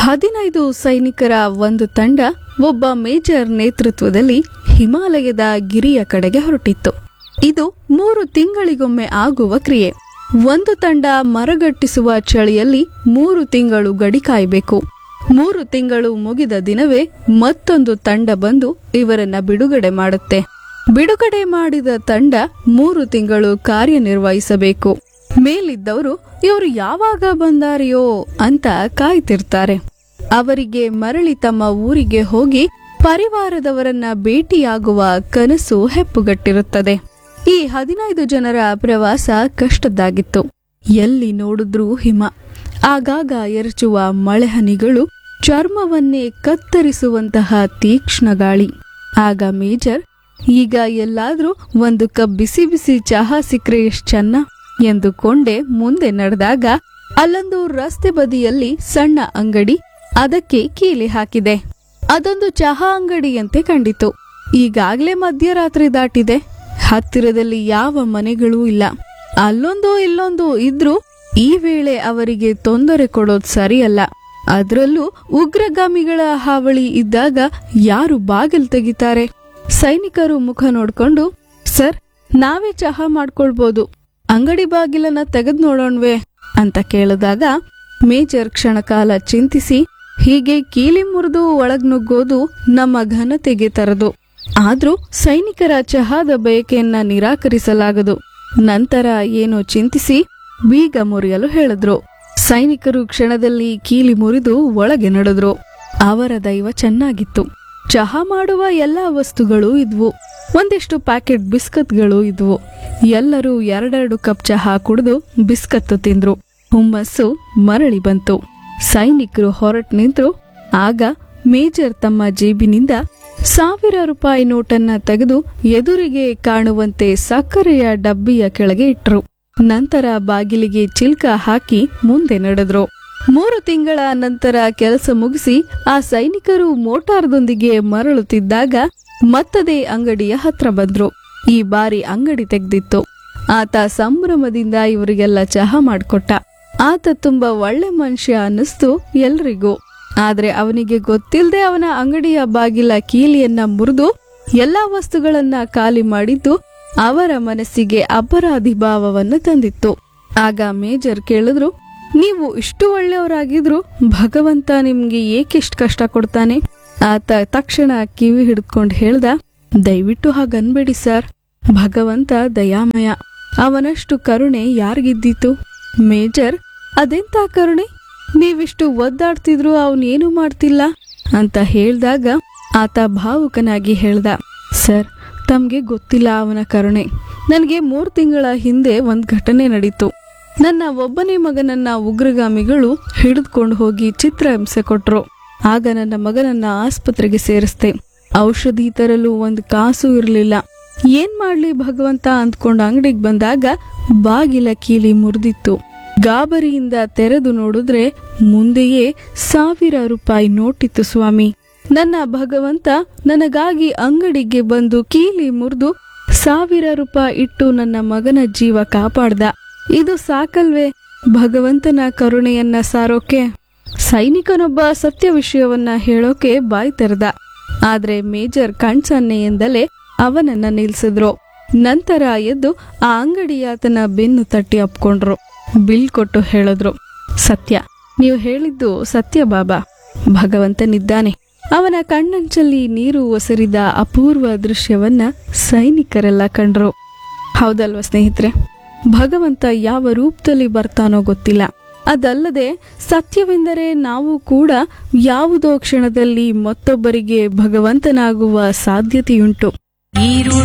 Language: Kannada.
ಹದಿನೈದು ಸೈನಿಕರ ಒಂದು ತಂಡ ಒಬ್ಬ ಮೇಜರ್ ನೇತೃತ್ವದಲ್ಲಿ ಹಿಮಾಲಯದ ಗಿರಿಯ ಕಡೆಗೆ ಹೊರಟಿತ್ತು ಇದು ಮೂರು ತಿಂಗಳಿಗೊಮ್ಮೆ ಆಗುವ ಕ್ರಿಯೆ ಒಂದು ತಂಡ ಮರಗಟ್ಟಿಸುವ ಚಳಿಯಲ್ಲಿ ಮೂರು ತಿಂಗಳು ಗಡಿ ಕಾಯಬೇಕು ಮೂರು ತಿಂಗಳು ಮುಗಿದ ದಿನವೇ ಮತ್ತೊಂದು ತಂಡ ಬಂದು ಇವರನ್ನ ಬಿಡುಗಡೆ ಮಾಡುತ್ತೆ ಬಿಡುಗಡೆ ಮಾಡಿದ ತಂಡ ಮೂರು ತಿಂಗಳು ಕಾರ್ಯನಿರ್ವಹಿಸಬೇಕು ಮೇಲಿದ್ದವರು ಇವರು ಯಾವಾಗ ಬಂದಾರೆಯೋ ಅಂತ ಕಾಯ್ತಿರ್ತಾರೆ ಅವರಿಗೆ ಮರಳಿ ತಮ್ಮ ಊರಿಗೆ ಹೋಗಿ ಪರಿವಾರದವರನ್ನ ಭೇಟಿಯಾಗುವ ಕನಸು ಹೆಪ್ಪುಗಟ್ಟಿರುತ್ತದೆ ಈ ಹದಿನೈದು ಜನರ ಪ್ರವಾಸ ಕಷ್ಟದ್ದಾಗಿತ್ತು ಎಲ್ಲಿ ನೋಡಿದ್ರೂ ಹಿಮ ಆಗಾಗ ಎರಚುವ ಮಳೆಹನಿಗಳು ಚರ್ಮವನ್ನೇ ಕತ್ತರಿಸುವಂತಹ ತೀಕ್ಷ್ಣ ಗಾಳಿ ಆಗ ಮೇಜರ್ ಈಗ ಎಲ್ಲಾದ್ರೂ ಒಂದು ಕಪ್ ಬಿಸಿ ಬಿಸಿ ಚಹಾ ಸಿಕ್ರೆ ಎಷ್ಟ್ ಚೆನ್ನ ಎಂದುಕೊಂಡೆ ಮುಂದೆ ನಡೆದಾಗ ಅಲ್ಲೊಂದು ರಸ್ತೆ ಬದಿಯಲ್ಲಿ ಸಣ್ಣ ಅಂಗಡಿ ಅದಕ್ಕೆ ಕೀಲಿ ಹಾಕಿದೆ ಅದೊಂದು ಚಹಾ ಅಂಗಡಿಯಂತೆ ಕಂಡಿತು ಈಗಾಗ್ಲೇ ಮಧ್ಯರಾತ್ರಿ ದಾಟಿದೆ ಹತ್ತಿರದಲ್ಲಿ ಯಾವ ಮನೆಗಳೂ ಇಲ್ಲ ಅಲ್ಲೊಂದು ಇಲ್ಲೊಂದು ಇದ್ರೂ ಈ ವೇಳೆ ಅವರಿಗೆ ತೊಂದರೆ ಕೊಡೋದ್ ಸರಿಯಲ್ಲ ಅದ್ರಲ್ಲೂ ಉಗ್ರಗಾಮಿಗಳ ಹಾವಳಿ ಇದ್ದಾಗ ಯಾರು ಬಾಗಿಲು ತೆಗಿತಾರೆ ಸೈನಿಕರು ಮುಖ ನೋಡ್ಕೊಂಡು ಸರ್ ನಾವೇ ಚಹಾ ಮಾಡ್ಕೊಳ್ಬೋದು ಅಂಗಡಿ ಬಾಗಿಲನ್ನ ತೆಗೆದ್ ನೋಡೋಣ್ವೆ ಅಂತ ಕೇಳಿದಾಗ ಮೇಜರ್ ಕ್ಷಣಕಾಲ ಚಿಂತಿಸಿ ಹೀಗೆ ಕೀಲಿ ಮುರಿದು ಒಳಗ್ ನುಗ್ಗೋದು ನಮ್ಮ ಘನತೆಗೆ ತರದು ಆದ್ರೂ ಸೈನಿಕರ ಚಹಾದ ಬಯಕೆಯನ್ನ ನಿರಾಕರಿಸಲಾಗದು ನಂತರ ಏನೋ ಚಿಂತಿಸಿ ಬೀಗ ಮುರಿಯಲು ಹೇಳಿದ್ರು ಸೈನಿಕರು ಕ್ಷಣದಲ್ಲಿ ಕೀಲಿ ಮುರಿದು ಒಳಗೆ ನಡೆದ್ರು ಅವರ ದೈವ ಚೆನ್ನಾಗಿತ್ತು ಚಹಾ ಮಾಡುವ ಎಲ್ಲಾ ವಸ್ತುಗಳು ಇದ್ವು ಒಂದಿಷ್ಟು ಪ್ಯಾಕೆಟ್ ಬಿಸ್ಕತ್ಗಳು ಇದ್ವು ಎಲ್ಲರೂ ಎರಡೆರಡು ಕಪ್ ಚಹಾ ಕುಡಿದು ಬಿಸ್ಕತ್ತು ತಿಂದ್ರು ಹುಮ್ಮಸ್ಸು ಮರಳಿ ಬಂತು ಸೈನಿಕರು ಹೊರಟು ನಿಂತ್ರು ಆಗ ಮೇಜರ್ ತಮ್ಮ ಜೇಬಿನಿಂದ ಸಾವಿರ ರೂಪಾಯಿ ನೋಟನ್ನ ತೆಗೆದು ಎದುರಿಗೆ ಕಾಣುವಂತೆ ಸಕ್ಕರೆಯ ಡಬ್ಬಿಯ ಕೆಳಗೆ ಇಟ್ರು ನಂತರ ಬಾಗಿಲಿಗೆ ಚಿಲ್ಕ ಹಾಕಿ ಮುಂದೆ ನಡೆದ್ರು ಮೂರು ತಿಂಗಳ ನಂತರ ಕೆಲಸ ಮುಗಿಸಿ ಆ ಸೈನಿಕರು ಮೋಟಾರ್ದೊಂದಿಗೆ ಮರಳುತ್ತಿದ್ದಾಗ ಮತ್ತದೇ ಅಂಗಡಿಯ ಹತ್ರ ಬಂದ್ರು ಈ ಬಾರಿ ಅಂಗಡಿ ತೆಗ್ದಿತ್ತು ಆತ ಸಂಭ್ರಮದಿಂದ ಇವರಿಗೆಲ್ಲ ಚಹಾ ಮಾಡ್ಕೊಟ್ಟ ಆತ ತುಂಬಾ ಒಳ್ಳೆ ಮನುಷ್ಯ ಅನ್ನಿಸ್ತು ಎಲ್ರಿಗೂ ಆದ್ರೆ ಅವನಿಗೆ ಗೊತ್ತಿಲ್ಲದೆ ಅವನ ಅಂಗಡಿಯ ಬಾಗಿಲ ಕೀಲಿಯನ್ನ ಮುರಿದು ಎಲ್ಲಾ ವಸ್ತುಗಳನ್ನ ಖಾಲಿ ಮಾಡಿದ್ದು ಅವರ ಮನಸ್ಸಿಗೆ ಅಪರಾಧಿ ಭಾವವನ್ನ ತಂದಿತ್ತು ಆಗ ಮೇಜರ್ ಕೇಳಿದ್ರು ನೀವು ಇಷ್ಟು ಒಳ್ಳೆಯವರಾಗಿದ್ರು ಭಗವಂತ ನಿಮ್ಗೆ ಏಕೆಷ್ಟು ಕಷ್ಟ ಕೊಡ್ತಾನೆ ಆತ ತಕ್ಷಣ ಕಿವಿ ಹಿಡ್ಕೊಂಡು ಹೇಳ್ದ ದಯವಿಟ್ಟು ಹಾಗನ್ಬೇಡಿ ಸರ್ ಭಗವಂತ ದಯಾಮಯ ಅವನಷ್ಟು ಕರುಣೆ ಯಾರಿಗಿದ್ದಿತ್ತು ಮೇಜರ್ ಅದೆಂತ ಕರುಣೆ ನೀವಿಷ್ಟು ಒದ್ದಾಡ್ತಿದ್ರು ಅವನೇನು ಮಾಡ್ತಿಲ್ಲ ಅಂತ ಹೇಳ್ದಾಗ ಆತ ಭಾವುಕನಾಗಿ ಹೇಳ್ದ ಸರ್ ತಮ್ಗೆ ಗೊತ್ತಿಲ್ಲ ಅವನ ಕರುಣೆ ನನಗೆ ಮೂರು ತಿಂಗಳ ಹಿಂದೆ ಒಂದ್ ಘಟನೆ ನಡೀತು ನನ್ನ ಒಬ್ಬನೇ ಮಗನನ್ನ ಉಗ್ರಗಾಮಿಗಳು ಹಿಡಿದುಕೊಂಡು ಹೋಗಿ ಚಿತ್ರಹಿಂಸೆ ಕೊಟ್ರು ಆಗ ನನ್ನ ಮಗನನ್ನ ಆಸ್ಪತ್ರೆಗೆ ಸೇರಿಸ್ದೆ ಔಷಧಿ ತರಲು ಒಂದು ಕಾಸು ಇರಲಿಲ್ಲ ಏನ್ ಮಾಡ್ಲಿ ಭಗವಂತ ಅಂದ್ಕೊಂಡು ಅಂಗಡಿಗೆ ಬಂದಾಗ ಬಾಗಿಲ ಕೀಲಿ ಮುರಿದಿತ್ತು ಗಾಬರಿಯಿಂದ ತೆರೆದು ನೋಡಿದ್ರೆ ಮುಂದೆಯೇ ಸಾವಿರ ರೂಪಾಯಿ ನೋಟಿತ್ತು ಸ್ವಾಮಿ ನನ್ನ ಭಗವಂತ ನನಗಾಗಿ ಅಂಗಡಿಗೆ ಬಂದು ಕೀಲಿ ಮುರಿದು ಸಾವಿರ ರೂಪಾಯಿ ಇಟ್ಟು ನನ್ನ ಮಗನ ಜೀವ ಕಾಪಾಡ್ದ ಇದು ಸಾಕಲ್ವೇ ಭಗವಂತನ ಕರುಣೆಯನ್ನ ಸಾರೋಕೆ ಸೈನಿಕನೊಬ್ಬ ಸತ್ಯ ವಿಷಯವನ್ನ ಹೇಳೋಕೆ ಬಾಯ್ ತೆರೆದ ಆದ್ರೆ ಮೇಜರ್ ಕಣ್ಸನ್ನೆಯಿಂದಲೇ ಅವನನ್ನ ನಿಲ್ಸಿದ್ರು ನಂತರ ಎದ್ದು ಆ ಅಂಗಡಿಯಾತನ ಬೆನ್ನು ತಟ್ಟಿ ಅಪ್ಕೊಂಡ್ರು ಬಿಲ್ ಕೊಟ್ಟು ಹೇಳಿದ್ರು ಸತ್ಯ ನೀವು ಹೇಳಿದ್ದು ಸತ್ಯ ಬಾಬಾ ಭಗವಂತನಿದ್ದಾನೆ ಅವನ ಕಣ್ಣಂಚಲ್ಲಿ ನೀರು ಒಸರಿದ ಅಪೂರ್ವ ದೃಶ್ಯವನ್ನ ಸೈನಿಕರೆಲ್ಲ ಕಂಡ್ರು ಹೌದಲ್ವ ಸ್ನೇಹಿತರೆ ಭಗವಂತ ಯಾವ ರೂಪದಲ್ಲಿ ಬರ್ತಾನೋ ಗೊತ್ತಿಲ್ಲ ಅದಲ್ಲದೆ ಸತ್ಯವೆಂದರೆ ನಾವು ಕೂಡ ಯಾವುದೋ ಕ್ಷಣದಲ್ಲಿ ಮತ್ತೊಬ್ಬರಿಗೆ ಭಗವಂತನಾಗುವ ಸಾಧ್ಯತೆಯುಂಟು ಈರುಳ